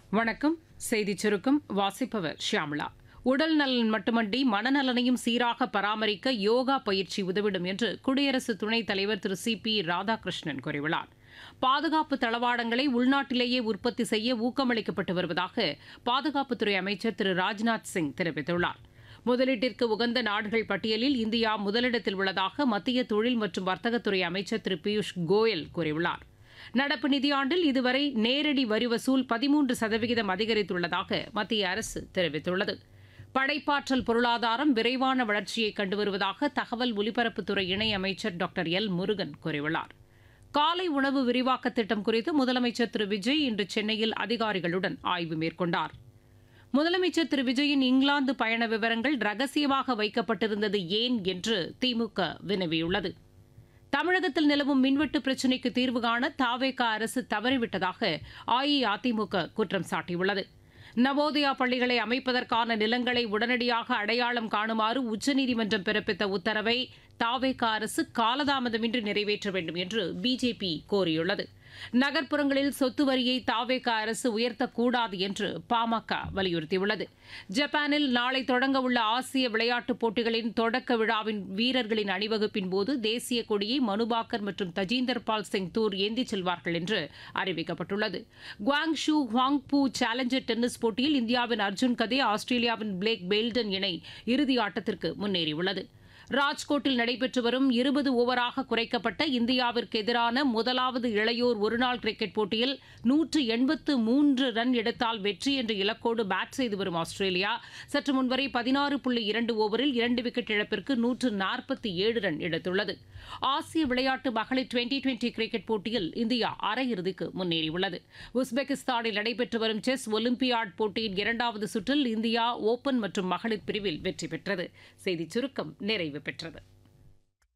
வணக்கம் செய்திச் சுருக்கம் வாசிப்பவர் ஷியாமளா உடல் நலன் மட்டுமன்றி மனநலனையும் சீராக பராமரிக்க யோகா பயிற்சி உதவிடும் என்று குடியரசு துணைத் தலைவர் திரு சி பி ராதாகிருஷ்ணன் கூறியுள்ளார் பாதுகாப்பு தளவாடங்களை உள்நாட்டிலேயே உற்பத்தி செய்ய ஊக்கமளிக்கப்பட்டு வருவதாக பாதுகாப்புத்துறை அமைச்சர் திரு ராஜ்நாத் சிங் தெரிவித்துள்ளார் முதலீட்டிற்கு உகந்த நாடுகள் பட்டியலில் இந்தியா முதலிடத்தில் உள்ளதாக மத்திய தொழில் மற்றும் வர்த்தகத்துறை அமைச்சர் திரு பியூஷ் கோயல் கூறியுள்ளார் நடப்பு நிதியாண்டில் இதுவரை நேரடி வரி வசூல் பதிமூன்று சதவிகிதம் அதிகரித்துள்ளதாக மத்திய அரசு தெரிவித்துள்ளது படைப்பாற்றல் பொருளாதாரம் விரைவான வளர்ச்சியை கண்டு வருவதாக தகவல் ஒலிபரப்புத்துறை இணையமைச்சர் டாக்டர் எல் முருகன் கூறியுள்ளார் காலை உணவு விரிவாக்க திட்டம் குறித்து முதலமைச்சர் திரு விஜய் இன்று சென்னையில் அதிகாரிகளுடன் ஆய்வு மேற்கொண்டார் முதலமைச்சர் திரு விஜயின் இங்கிலாந்து பயண விவரங்கள் ரகசியமாக வைக்கப்பட்டிருந்தது ஏன் என்று திமுக வினவியுள்ளது தமிழகத்தில் நிலவும் மின்வெட்டு பிரச்சினைக்கு தீர்வு காண தாவேகா அரசு தவறிவிட்டதாக அஇஅதிமுக குற்றம் சாட்டியுள்ளது நவோதயா பள்ளிகளை அமைப்பதற்கான நிலங்களை உடனடியாக அடையாளம் காணுமாறு உச்சநீதிமன்றம் பிறப்பித்த உத்தரவை தாவேகா அரசு காலதாமதமின்றி நிறைவேற்ற வேண்டும் என்று பிஜேபி கோரியுள்ளது நகர்ப்புறங்களில் சொத்து வரியை தாவேகா அரசு உயர்த்தக்கூடாது என்று பாமக வலியுறுத்தியுள்ளது ஜப்பானில் நாளை தொடங்க உள்ள ஆசிய விளையாட்டுப் போட்டிகளின் தொடக்க விழாவின் வீரர்களின் அணிவகுப்பின் போது தேசிய கொடியை மனுபாக்கர் மற்றும் தஜீந்தர் பால் சிங் தூர் ஏந்திச் செல்வார்கள் என்று அறிவிக்கப்பட்டுள்ளது குவாங்ஷூ ஹுவாங்பூ சேலஞ்சர் டென்னிஸ் போட்டியில் இந்தியாவின் அர்ஜுன் கதே ஆஸ்திரேலியாவின் பிளேக் பெயில்டன் இணை இறுதி ஆட்டத்திற்கு முன்னேறியுள்ளது ராஜ்கோட்டில் நடைபெற்று வரும் இருபது ஓவராக குறைக்கப்பட்ட இந்தியாவிற்கு எதிரான முதலாவது இளையோர் ஒருநாள் கிரிக்கெட் போட்டியில் நூற்று எண்பத்து மூன்று ரன் எடுத்தால் வெற்றி என்ற இலக்கோடு பேட் செய்து வரும் ஆஸ்திரேலியா சற்று முன்வரை பதினாறு புள்ளி இரண்டு ஓவரில் இரண்டு விக்கெட் இழப்பிற்கு நூற்று நாற்பத்தி ஏழு ரன் எடுத்துள்ளது ஆசிய விளையாட்டு மகளிர் டுவெண்டி டுவெண்டி கிரிக்கெட் போட்டியில் இந்தியா அரையிறுதிக்கு முன்னேறியுள்ளது உஸ்பெகிஸ்தானில் நடைபெற்று வரும் செஸ் ஒலிம்பியாட் போட்டியின் இரண்டாவது சுற்றில் இந்தியா ஓபன் மற்றும் மகளிர் பிரிவில் வெற்றி பெற்றது செய்திச் சுருக்கம் நிறைவு பெற்றது